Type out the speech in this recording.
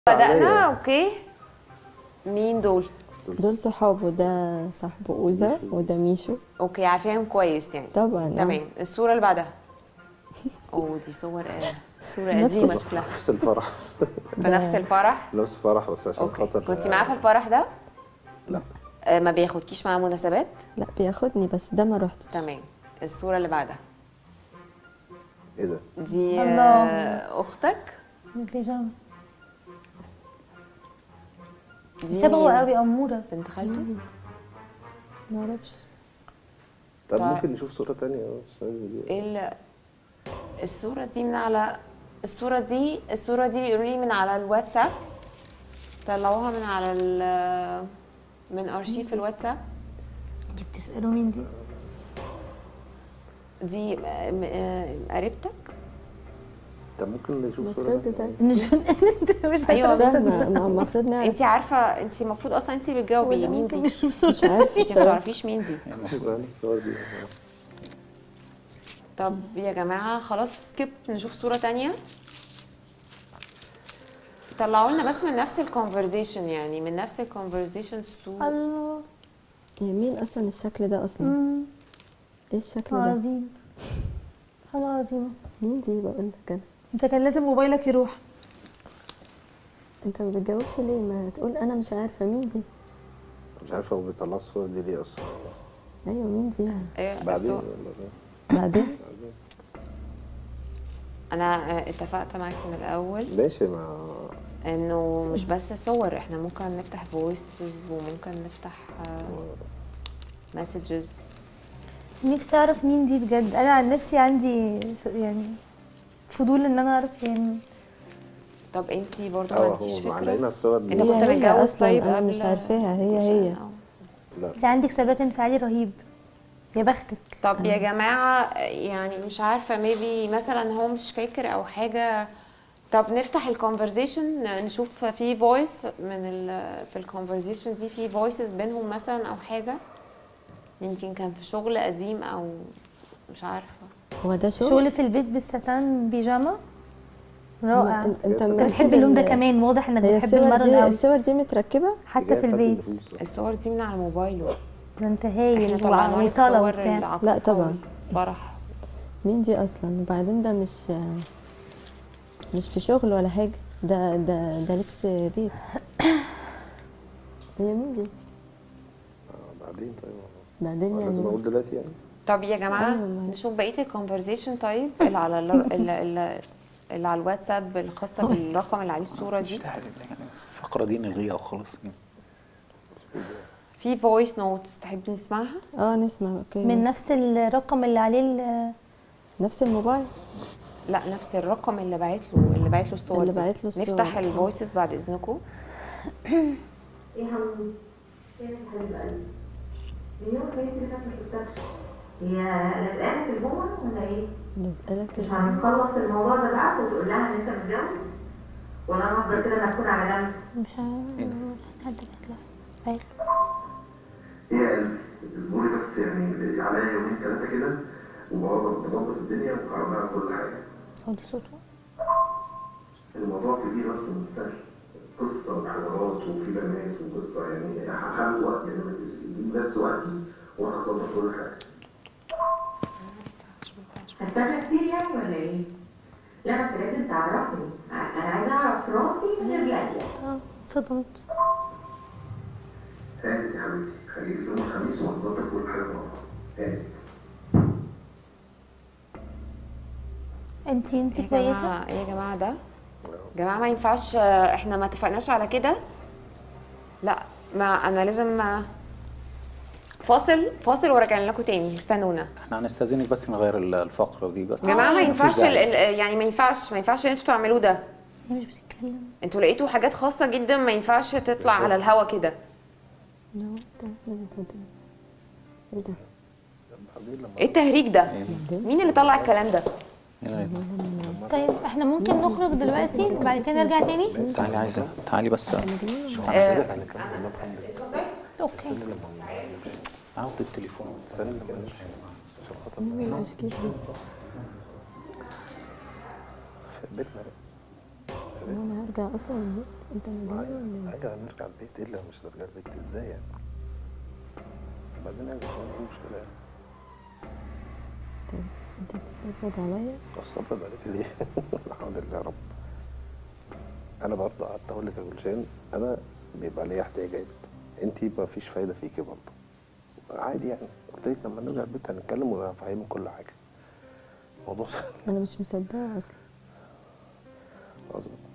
بدأنا اوكي مين دول؟ دول صحابه ده صاحبه اوزا وده ميشو اوكي عارفاهم كويس يعني طبعا آه. تمام الصورة اللي بعدها اوه دي صور آه، صورة نفس قديمة شكلها نفس الفرح في نفس الفرح نفس الفرح بس عشان اوكي خاطر كنت معاه في الفرح ده؟ لا آه، ما بياخدكيش معاه مناسبات؟ لا بياخدني بس ده ما رحتش تمام الصورة اللي بعدها ايه ده؟ دي الله. آه، اختك البيجامه دي شبهه مين؟ قوي اموره بنت خالته ما اعرفش طب طيب. ممكن نشوف صورة تانية اه مش لازم دي ايه ال- الصورة دي من على الصورة دي الصورة دي بيقولوا لي من على الواتساب طلعوها من على ال من ارشيف الواتساب انت بتسالوا مين دي دي م- م- قريبتك طب ممكن نشوف صورة المفروض تانية ده مش انت مش أيوة. مش فاهمه ما هو المفروض نعرف انت عارفه انت المفروض اصلا انت بتجاوبي مين دي مش عارفه انت ما تعرفيش مين دي مش معنى الصور دي طب يا جماعه خلاص سكيب نشوف صوره تانية طلعوا لنا بس من نفس الكونفرزيشن يعني من نفس الكونفرزيشن صوره الله يعني مين اصلا الشكل ده اصلا مم. ايه الشكل ده عظيم حاجه عظيمه مين دي بقول لك انا انت كان لازم موبايلك يروح انت ما بتجاوبش ليه ما تقول انا مش عارفه مين دي مش عارفة هو بيطلعوا الصور دي ليه اصلا ايوه مين دي ايه بعدين الصور؟ ولا إيه؟ بعدين انا آه، اتفقت معاك من الاول ماشي مع انه مش بس صور احنا ممكن نفتح فويسز وممكن نفتح مسجز نفسي اعرف مين دي بجد انا عن نفسي عندي س- يعني فضول ان انا اعرف يعني طب انتي برضو ما اه عندكيش هو معلقين فكره الصور دي انت هي كنت هي متجوز أصلاً، طيب أنا قبل مش عارفاها، هي هي. آه. لا انت عندك ثبات انفعالي رهيب يا بختك طب يا جماعة يعني مش عارفة ميبي مثلا هو مش فاكر أو حاجة طب نفتح الكونفرزيشن نشوف في فويس من ال في الكونفرزيشن دي في فويسز بينهم مثلا أو حاجة يمكن كان في شغل قديم أو مش عارفة هو ده شغل شغل في البيت بالستان بيجامه رائع انت انت انت انت بتحب اللون ده كمان واضح انك هي بتحب الصور المرن دي قوي الصور دي متركبه حتى جاية في لحد البيت النفوس. الصور دي من على موبايله ده انت احنا هايل طلعنا لك وصاله صور وبتاع العقد لا طبعا. فرح مين دي اصلا وبعدين ده مش مش في شغل ولا حاجه ده ده ده لبس بيت هي مين دي آه، بعدين طيب بعدين لازم يعني اقول دلوقتي يعني طب يا جماعة أيوة، ما- نشوف بقية الكونفرزيشن طيب اللي على ال- اللي, اللي, اللي على الواتساب الخاصة بالرقم اللي عليه الصورة مش دي داعي يعني الفقرة دي نلغيها وخلاص يعني. في فويس نوتس تحبي نسمعها؟ اه نسمع اوكي من ماشي. نفس الرقم اللي عليه ال- نفس الموبايل لا نفس الرقم اللي بعت له اللي بعت له الصور اللي دي. باعت له الصور. نفتح الفويسز بعد اذنكم ايه حمودي؟ فين حبيب قلبي؟ من يوم ما انت ما شفتكش هي لازقانه في الجمل ولا ايه؟ نسألك مش هنخلص الموضوع ده بقى وتقول لها ان انت متجوز؟ ولا انا افضل كده مكتوب على جنب؟ مش عارفه حد بيطلع باين. ايه يا قلبي اصبري بس يعني عليا يومين ثلاثه كده وبقعد بظبط الدنيا وهعمل لها كل حاجه هو دي صوته الموضوع كبير بس مستاهل قصه وحوارات وفي بنات وقصه يعني هاخد وقت يعني ما تديني بس وقتي وانا هظبط كل حاجه هستنى كتير يعني ولا ايه؟ لا ما انت لازم تعرفني انا عايزه اعرف راسي من غير لاقيه اه صدمت هانت يا حبيبتي خليكي يوم الخميس وهنظبط كل حاجه مع بعض هانت انتي انتي يا كويسه جماعة يا جماعة ده جماعة ما ينفعش آه، احنا ما اتفقناش على كده لا ما انا لازم آه، فاصل فاصل وراجعين لكم تاني استنونا احنا هنستاذنك بس نغير ال- الفقرة دي بس يا جماعة ما مفيش ينفعش داعي. ال- ال- يعني ما ينفعش ما ينفعش ان انتوا تعملوه ده هي مش بتتكلم انتوا لقيتوا حاجات خاصة جدا ما ينفعش تطلع على الهوا كده نو ده ده ده ده. ايه ده ايه التهريج ده إيه ده؟ مين اللي طلع الكلام ده إيه ده؟ طيب احنا ممكن نخرج دلوقتي وبعد كده نرجع تاني تعالي عايزة تعالي بس آه، اوكي عاود التليفون سلام كده مين الاشكال دي في بيتنا هو انا هرجع اصلا البيت انت مجنون ولا ايه؟ ايوه هنرجع البيت ايه اللي مش هنرجع البيت ازاي يعني بعدين يعني مش عندي مشكله يعني طب انت بتستبعد عليا الصبر بقيت ليه؟ لا حول الله يا رب انا برضه قعدت اقول لك يا جولشان انا بيبقى ليا احتياجات انت ما فيش فايده فيكي برضه عادي يعني قلت لك لما نرجع البيت هنتكلم وهفهمك كل حاجه الموضوع سهل انا مش مصدقه اصلا خلاص بقى.